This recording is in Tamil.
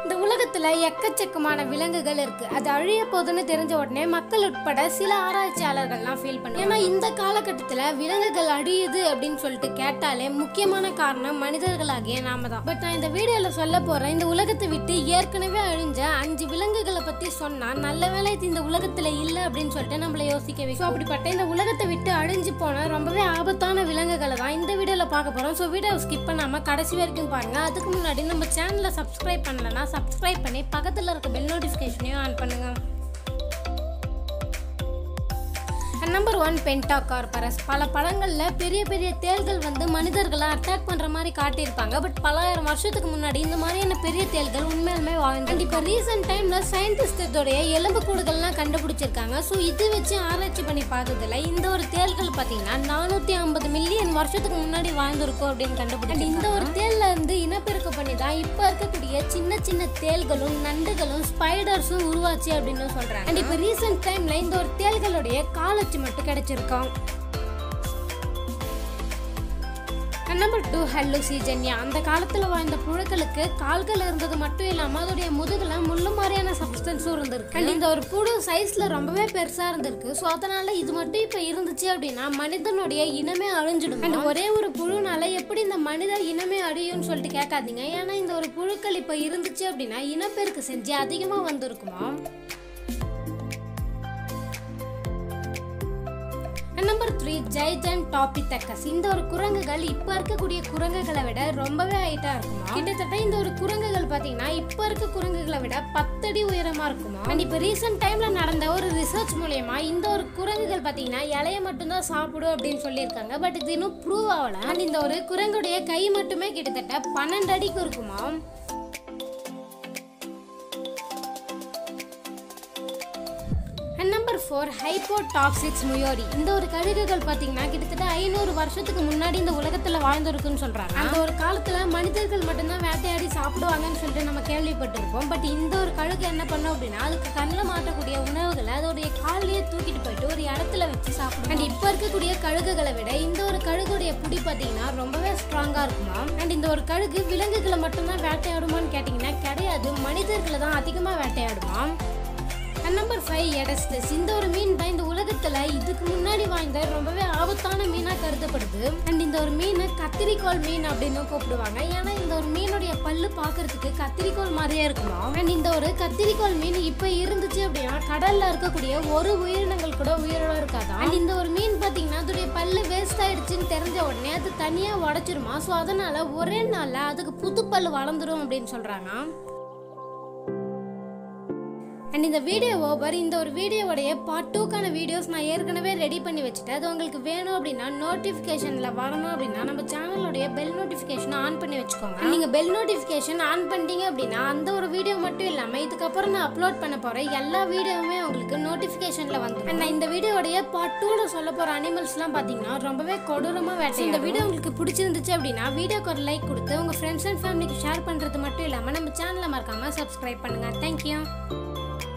இந்த உலகத்துல எக்கச்சக்கமான விலங்குகள் இருக்கு அது அழிய போகுதுன்னு தெரிஞ்ச உடனே மக்கள் உட்பட சில ஆராய்ச்சியாளர்கள்லாம் ஃபீல் பண்ணுவாங்க ஏன்னா இந்த காலகட்டத்துல விலங்குகள் அழியுது அப்படின்னு சொல்லிட்டு கேட்டாலே முக்கியமான காரணம் மனிதர்களாகிய நாம தான் பட் நான் இந்த வீடியோல சொல்ல போறேன் இந்த உலகத்தை விட்டு ஏற்கனவே அழிஞ்ச அஞ்சு விலங்குகளை பத்தி சொன்னா நல்ல வேளை இது இந்த உலகத்துல இல்ல அப்படின்னு சொல்லிட்டு நம்மள யோசிக்க வைக்கும் So, அப்படிப்பட்ட இந்த உலகத்தை விட்டு அழிஞ்சு போன ரொம்பவே ஆபத்தான விலங்குகளை தான் இந்த வீடியோல பார்க்க போறோம் ஸோ வீடியோ ஸ்கிப் பண்ணாம கடைசி வரைக்கும் பாருங்க அதுக்கு முன்னாடி நம்ம சேனலை சப்ஸ்கிரைப் பண்ணலனா சப்ஸ்கிரைப் பண்ணி பக்கத்துல இருக்க பெல் நோட்டிஃபிகேஷனையும் ஆன் பண்ணுங்க நம்பர் ஒன் பென்டா கார்பரஸ் பல படங்கள்ல பெரிய பெரிய தேள்கள் வந்து மனிதர்களை அட்டாக் பண்ற மாதிரி காட்டியிருப்பாங்க பட் பலாயிரம் வருஷத்துக்கு முன்னாடி இந்த மாதிரியான பெரிய தேள்கள் உண்மையிலுமே வாழ்ந்து இப்போ ரீசெண்ட் டைம்ல சயின்டிஸ்ட் இதோடைய எலும்பு கூடுகள்லாம் கண்டுபிடிச்சிருக்காங்க ஸோ இது வச்சு ஆராய்ச்சி பண்ணி பார்த்ததுல இந்த ஒரு தேள்கள் பார்த்தீங்கன்னா நானூத்தி ஐம்பது மில்லியன் வருஷத்துக்கு முன்னாடி வாழ்ந்திருக்கும் அப்படின்னு கண்டுபிடிச்சு இந்த ஒரு தேள்ல இருந்து இனப்பெருக்கம் பண்ணி தான் இப்போ இருக்கக்கூடிய சின்ன சின்ன தேள்களும் நண்டுகளும் ஸ்பைடர்ஸும் உருவாச்சு அப்படின்னு சொல்றாங்க அண்ட் இப்போ ரீசெண்ட் டைம்ல இந்த ஒரு தேள்களுடைய காலச்சு மட்டும் கிடைச்சிருக்கோம் நம்பர் டூ ஹல்லுசிஜன்யா அந்த காலத்துல வாழ்ந்த புழுக்களுக்கு கால்கள் இருந்தது மட்டும் இல்லாம அதோடைய முதுகுல முள்ளு மாதிரியான சப்ஸ்டன்ஸும் இருந்திருக்கு அண்ட் இந்த ஒரு புழு சைஸ்ல ரொம்பவே பெருசா இருந்திருக்கு ஸோ அதனால இது மட்டும் இப்ப இருந்துச்சு அப்படின்னா மனிதனுடைய இனமே அழிஞ்சிடும் அண்ட் ஒரே ஒரு புழுனால எப்படி இந்த மனித இனமே அழியும்னு சொல்லிட்டு கேட்காதீங்க ஏன்னா இந்த ஒரு புழுக்கள் இப்ப இருந்துச்சு அப்படின்னா இனப்பெருக்கு செஞ்சு அதிகமா வந்திருக்குமா நம்பர் த்ரீ ஜெய்ஜன் டாபிதக்கஸ் இந்த ஒரு குரங்குகள் இப்ப இருக்கக்கூடிய குரங்குகளை விட ரொம்பவே ஹைட்டா இருக்குமா கிட்டத்தட்ட இந்த ஒரு குரங்குகள் பாத்தீங்கன்னா இப்ப இருக்க குரங்குகளை விட பத்தடி உயரமா இருக்குமா அண்ட் இப்ப ரீசெண்ட் டைம்ல நடந்த ஒரு ரிசர்ச் மூலியமா இந்த ஒரு குரங்குகள் பாத்தீங்கன்னா இலைய மட்டும்தான் சாப்பிடும் அப்படின்னு சொல்லியிருக்காங்க பட் இது இன்னும் ப்ரூவ் ஆகல அண்ட் இந்த ஒரு குரங்குடைய கை மட்டுமே கிட்டத்தட்ட பன்னெண்டு அடிக்கு இருக்குமா நம்பர் ஃபோர் ஹைப்போடாக்சிக்ஸ் முயோரி இந்த ஒரு கழுகுகள் பார்த்தீங்கன்னா கிட்டத்தட்ட ஐநூறு வருஷத்துக்கு முன்னாடி இந்த உலகத்தில் வாழ்ந்திருக்குன்னு சொல்கிறாங்க அந்த ஒரு காலத்தில் மனிதர்கள் மட்டும்தான் வேட்டையாடி சாப்பிடுவாங்கன்னு சொல்லிட்டு நம்ம கேள்விப்பட்டிருப்போம் பட் இந்த ஒரு கழுகு என்ன பண்ணும் அப்படின்னா அதுக்கு கண்ணில் மாட்டக்கூடிய உணவுகளை அதோடைய காலையே தூக்கிட்டு போயிட்டு ஒரு இடத்துல வச்சு சாப்பிடும் அண்ட் இப்போ இருக்கக்கூடிய கழுகுகளை விட இந்த ஒரு கழுகுடைய புடி பார்த்தீங்கன்னா ரொம்பவே ஸ்ட்ராங்காக இருக்குமா அண்ட் இந்த ஒரு கழுகு விலங்குகளை மட்டும்தான் வேட்டையாடுமான்னு கேட்டிங்கன்னா கிடையாது மனிதர்களை தான் அதிகமாக வேட்டையாடுமா நம்பர் ஃபைவ் எடஸ்டஸ் இந்த ஒரு மீன் தான் இந்த உலகத்துல இதுக்கு முன்னாடி வாழ்ந்த ரொம்பவே ஆபத்தான மீனா கருதப்படுது அண்ட் இந்த ஒரு மீனை கத்திரிக்கோள் மீன் அப்படின்னு கூப்பிடுவாங்க ஏன்னா இந்த ஒரு மீனுடைய பல்லு பார்க்கிறதுக்கு கத்திரிக்கோள் மாதிரியே இருக்குமா அண்ட் இந்த ஒரு கத்திரிக்கோள் மீன் இப்ப இருந்துச்சு அப்படின்னா கடல்ல இருக்கக்கூடிய ஒரு உயிரினங்கள் கூட உயிரோட இருக்காதா அண்ட் இந்த ஒரு மீன் பாத்தீங்கன்னா அதோடைய பல்லு வேஸ்ட் ஆயிடுச்சுன்னு தெரிஞ்ச உடனே அது தனியா உடைச்சிருமா ஸோ அதனால ஒரே நாள்ல அதுக்கு புது பல்லு வளர்ந்துரும் அப்படின்னு சொல்றாங்க அண்ட் இந்த வீடியோ ஓவர் இந்த ஒரு வீடியோவுடைய பார்ட் டூக்கான வீடியோஸ் நான் ஏற்கனவே ரெடி பண்ணி வச்சுட்டேன் அது உங்களுக்கு வேணும் அப்படின்னா நோட்டிஃபிகேஷனில் வரணும் அப்படின்னா நம்ம சேனலுடைய பெல் நோட்டிஃபிகேஷனை ஆன் பண்ணி வச்சுக்கோங்க நீங்கள் பெல் நோட்டிஃபிகேஷன் ஆன் பண்ணிட்டீங்க அப்படின்னா அந்த ஒரு வீடியோ மட்டும் இல்லாமல் இதுக்கப்புறம் நான் அப்லோட் பண்ண போகிற எல்லா வீடியோவுமே உங்களுக்கு நோட்டிஃபிகேஷனில் வந்துடும் அண்ட் நான் இந்த வீடியோடைய பார்ட் டூவில் சொல்ல போகிற அனிமல்ஸ்லாம் பார்த்தீங்கன்னா ரொம்பவே கொடூரமாக வேட்டை இந்த வீடியோ உங்களுக்கு பிடிச்சிருந்துச்சு அப்படின்னா வீடியோக்கு ஒரு லைக் கொடுத்து உங்கள் ஃப்ரெண்ட்ஸ் அண்ட் ஃபேமிலிக்கு ஷேர் பண்ணுறது மட்டும் இல்லாமல் நம்ம சேனலை மறக்காமல் சப்ஸ்கிரைப் பண்ணுங்கள் தேங்க்யூ